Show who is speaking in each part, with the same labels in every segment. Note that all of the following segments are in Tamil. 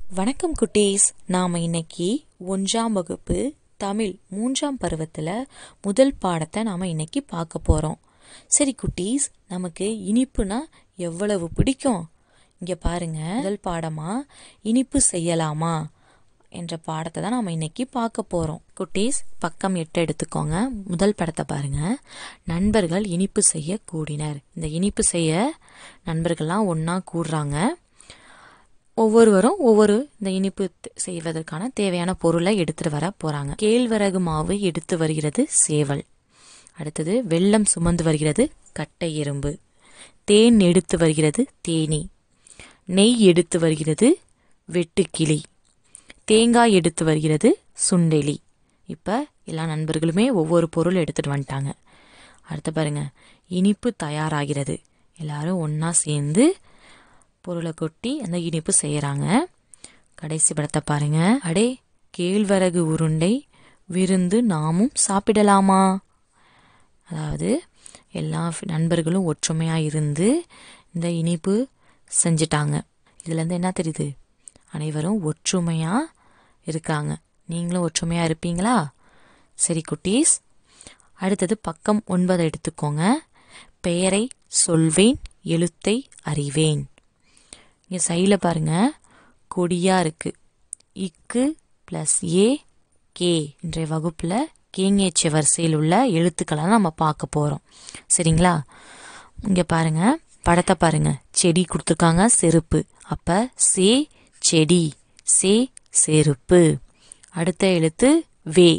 Speaker 1: வணக்கம் குட்டீஸ் நாம் இன்னைக்கு ஒன்றாம் வகுப்பு தமிழ் மூன்றாம் பருவத்தில் முதல் பாடத்தை நாம் இன்னைக்கு பார்க்க போகிறோம் சரி குட்டீஸ் நமக்கு இனிப்புனா எவ்வளவு பிடிக்கும் இங்கே பாருங்க முதல் பாடமாக இனிப்பு செய்யலாமா என்ற பாடத்தை தான் நாம் இன்னைக்கு பார்க்க போகிறோம் குட்டீஸ் பக்கம் எட்டு எடுத்துக்கோங்க முதல் படத்தை பாருங்க நண்பர்கள் இனிப்பு செய்ய கூடினர் இந்த இனிப்பு செய்ய நண்பர்கள்லாம் ஒன்றா கூடுறாங்க ஒவ்வொருவரும் ஒவ்வொரு இந்த இனிப்பு த- செய்வதற்கான தேவையான பொருளை எடுத்துட்டு வர போறாங்க கேழ்வரகு மாவு எடுத்து வருகிறது சேவல் அடுத்தது வெல்லம் சுமந்து வருகிறது கட்டை எறும்பு தேன் எடுத்து வருகிறது தேனி நெய் எடுத்து வருகிறது வெட்டுக்கிளி தேங்காய் எடுத்து வருகிறது சுண்டெலி இப்போ எல்லா நண்பர்களுமே ஒவ்வொரு பொருள் எடுத்துட்டு வந்துட்டாங்க அடுத்து பாருங்க இனிப்பு தயாராகிறது எல்லாரும் ஒன்றா சேர்ந்து பொருளை கொட்டி அந்த இனிப்பு செய்கிறாங்க கடைசி படத்தை பாருங்க அடே கேழ்வரகு உருண்டை விருந்து நாமும் சாப்பிடலாமா அதாவது எல்லா ஃப- நண்பர்களும் ஒற்றுமையாக இருந்து இந்த இனிப்பு செஞ்சிட்டாங்க இதுலேருந்து என்ன தெரியுது அனைவரும் ஒற்றுமையாக இருக்காங்க நீங்களும் ஒற்றுமையாக இருப்பீங்களா சரி குட்டீஸ் அடுத்தது பக்கம் ஒன்பதை எடுத்துக்கோங்க பெயரை சொல்வேன் எழுத்தை அறிவேன் இங்கே சைடில் பாருங்க கொடியாக இருக்கு இக்கு ப்ளஸ் ஏ கே இன்றைய வகுப்பில் கேங்கேச்ச வரிசையில் உள்ள எழுத்துக்களை நம்ம பார்க்க போகிறோம் சரிங்களா இங்கே பாருங்க படத்தை பாருங்க செடி கொடுத்துருக்காங்க செருப்பு அப்போ சே செடி சே செருப்பு அடுத்த எழுத்து வே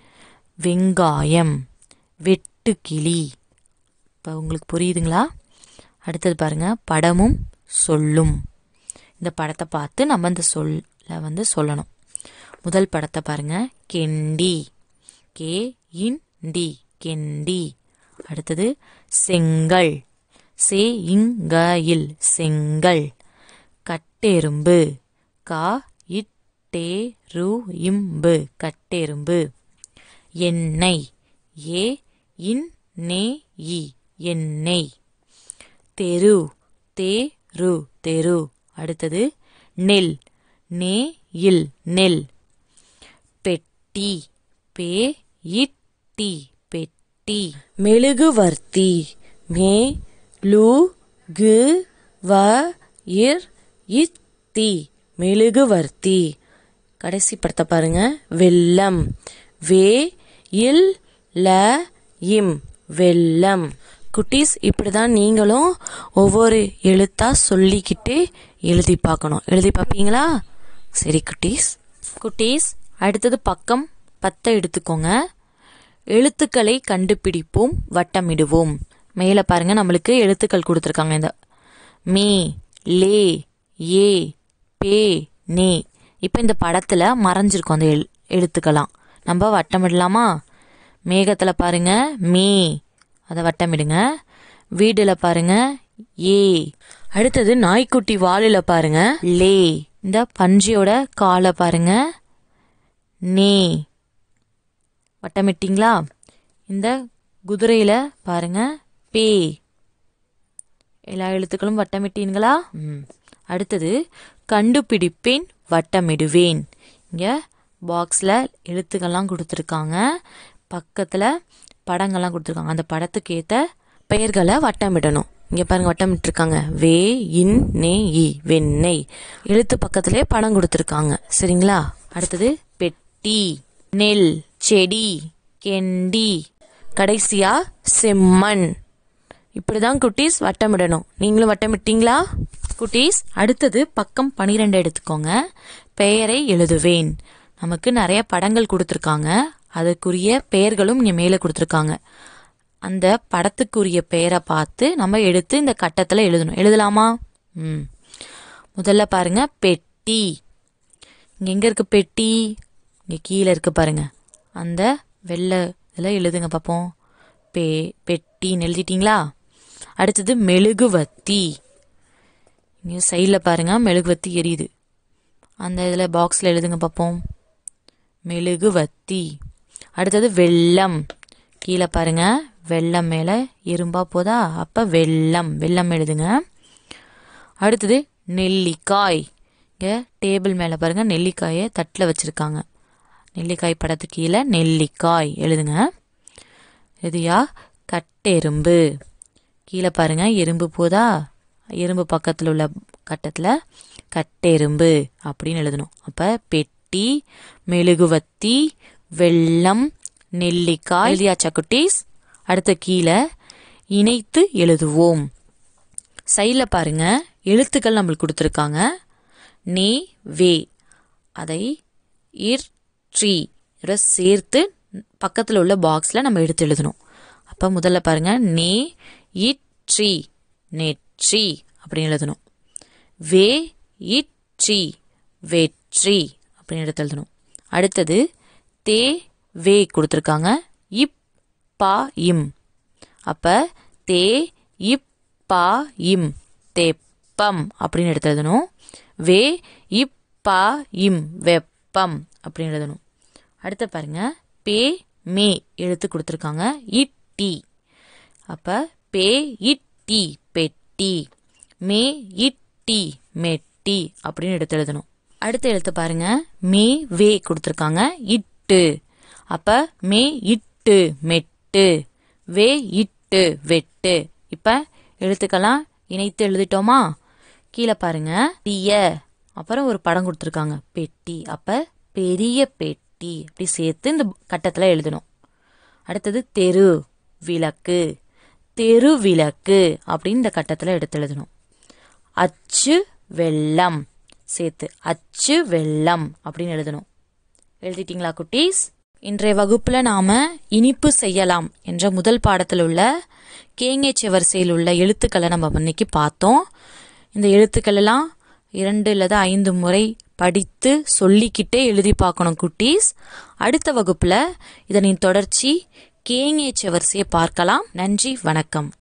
Speaker 1: வெங்காயம் வெட்டுக்கிளி இப்போ உங்களுக்கு புரியுதுங்களா அடுத்தது பாருங்க படமும் சொல்லும் இந்த படத்தை பார்த்து நம்ம இந்த சொல்ல வந்து சொல்லணும் முதல் படத்தை பாருங்க கெண்டி கே இன் டி கெண்டி அடுத்தது செங்கல் சே இங்க இல் செங்கல் கட்டெரும்பு கா இட்டே ரு இம்பு கட்டெரும்பு எண்ணெய் ஏ இன் நே இ எண்ணெய் தெரு தேரு தெரு அடுத்தது நெல் நே இல் நெல் பெட்டி பே இட்டி பெட்டி மெழுகுவர்த்தி மே லு கு வ இர் இத்தி மெழுகுவர்த்தி கடைசி படத்தை பாருங்க வெல்லம் வே இல் ல இம் வெல்லம் குட்டீஸ் இப்படிதான் நீங்களும் ஒவ்வொரு எழுத்தா சொல்லிக்கிட்டு எழுதி பார்க்கணும் எழுதி பார்ப்பீங்களா சரி குட்டீஸ் குட்டீஸ் அடுத்தது பக்கம் பத்தை எடுத்துக்கோங்க எழுத்துக்களை கண்டுபிடிப்போம் வட்டமிடுவோம் மேலே பாருங்க நம்மளுக்கு எழுத்துக்கள் கொடுத்துருக்காங்க இந்த மீ லே ஏ பே நே இப்போ இந்த படத்தில் மறைஞ்சிருக்கும் அந்த எழு எழுத்துக்கெல்லாம் நம்ம வட்டமிடலாமா மேகத்தில் பாருங்க மே அதை வட்டமிடுங்க வீடில் பாருங்க ஏ அடுத்தது நாய்க்குட்டி வாலில் பாருங்க லே இந்த பன்றியோட காலை பாருங்க நே வட்டமிட்டீங்களா இந்த குதிரையில பாருங்க பே எல்லா எழுத்துக்களும் வட்டமிட்டீங்களா ம். அடுத்தது கண்டுபிடிப்பேன் வட்டமிடுவேன் இங்க பாக்ஸ்ல எழுத்துக்கள்லாம் கொடுத்துருக்காங்க பக்கத்துல படங்கள்லாம் கொடுத்துருக்காங்க அந்த படத்துக்கு ஏத்த பெயர்களை வட்டமிடணும் இங்க பாருங்க வட்டமிட்டிருக்காங்க வே இன் நே இ வெண்ணெய் எழுத்து பக்கத்திலே படம் கொடுத்துருக்காங்க சரிங்களா அடுத்தது பெட்டி நெல் செடி கெண்டி கடைசியா செம்மண் இப்படிதான் குட்டீஸ் வட்டமிடணும் நீங்களும் வட்டமிட்டீங்களா குட்டீஸ் அடுத்தது பக்கம் பனிரெண்டு எடுத்துக்கோங்க பெயரை எழுதுவேன் நமக்கு நிறைய படங்கள் கொடுத்துருக்காங்க அதுக்குரிய பெயர்களும் இங்கே மேலே கொடுத்துருக்காங்க அந்த படத்துக்குரிய பெயரை பார்த்து நம்ம எடுத்து இந்த கட்டத்தில் எழுதணும் எழுதலாமா ம் முதல்ல பாருங்க பெட்டி இங்க எங்க இருக்கு பெட்டி இங்க கீழே இருக்கு பாருங்க அந்த வெள்ளை இதில் எழுதுங்க பார்ப்போம் பெ பெட்டின்னு எழுதிட்டீங்களா அடுத்தது மெழுகுவத்தி இங்கே சைடில் பாருங்க மெழுகுவத்தி எரியுது அந்த இதில் பாக்ஸில் எழுதுங்க பார்ப்போம் மெழுகுவத்தி அடுத்தது வெள்ளம் கீழே பாருங்க வெள்ளம் மேலே எறும்பா போதா அப்போ வெள்ளம் வெள்ளம் எழுதுங்க அடுத்தது நெல்லிக்காய் இங்கே டேபிள் மேலே பாருங்கள் நெல்லிக்காயை தட்டில் வச்சுருக்காங்க நெல்லிக்காய் படத்துக்கு கீழே நெல்லிக்காய் எழுதுங்க எதுயா கட்டெரும்பு கீழே பாருங்க எறும்பு போதா எறும்பு பக்கத்தில் உள்ள கட்டத்தில் கட்டெரும்பு அப்படின்னு எழுதணும் அப்போ பெட்டி மெழுகுவத்தி வெள்ளம் நெல்லிக்காய் எழுதியாச்சா குட்டீஸ் அடுத்த கீழே இணைத்து எழுதுவோம் சைடில் பாருங்க எழுத்துக்கள் நம்மளுக்கு கொடுத்துருக்காங்க நே வே அதை இர் ட்ரீ இதோட சேர்த்து பக்கத்தில் உள்ள பாக்ஸில் நம்ம எடுத்து எழுதணும் அப்போ முதல்ல பாருங்க நே இட் ட்ரீ நெற்றி அப்படின்னு எழுதணும் வே இட் ட்ரீ வெற்றி அப்படின்னு எடுத்து எழுதணும் அடுத்தது தே வே கொடுத்துருக்காங்க இப் பா இம் அப்போ தே இப் பா இம் தெப்பம் அப்படின்னு எடுத்து எழுதணும் வே இப் பா இம் வெப்பம் அப்படின்னு எழுதணும் அடுத்து பாருங்க பே மே எழுத்து கொடுத்துருக்காங்க இட்டி அப்போ பே இட்டி பெட்டி மே இட்டி மெட்டி அப்படின்னு எடுத்து எழுதணும் அடுத்த எழுத்து பாருங்க மே வே கொடுத்துருக்காங்க இட்டு அப்ப மே இட்டு மெட்டு வே இட்டு வெட்டு இப்ப எழுத்துக்கெல்லாம் இணைத்து எழுதிட்டோமா கீழே பாருங்க பெரிய அப்புறம் ஒரு படம் கொடுத்துருக்காங்க பெட்டி அப்ப பெரிய பெட்டி அப்படி சேர்த்து இந்த கட்டத்தில் எழுதணும் அடுத்தது தெரு விளக்கு தெரு விளக்கு அப்படின்னு இந்த கட்டத்தில் எடுத்து எழுதணும் அச்சு வெள்ளம் சேர்த்து அச்சு வெள்ளம் அப்படின்னு எழுதணும் எழுதிட்டீங்களா குட்டீஸ் இன்றைய வகுப்புல நாம இனிப்பு செய்யலாம் என்ற முதல் பாடத்தில் உள்ள கேங்கேச்ச வரிசையில் உள்ள எழுத்துக்களை நம்ம இன்னைக்கு பார்த்தோம் இந்த எழுத்துக்கள் எல்லாம் இரண்டு அல்லது ஐந்து முறை படித்து சொல்லிக்கிட்டே எழுதி பார்க்கணும் குட்டீஸ் அடுத்த வகுப்புல இதனின் தொடர்ச்சி கேங்கேச்ச வரிசையை பார்க்கலாம் நன்றி வணக்கம்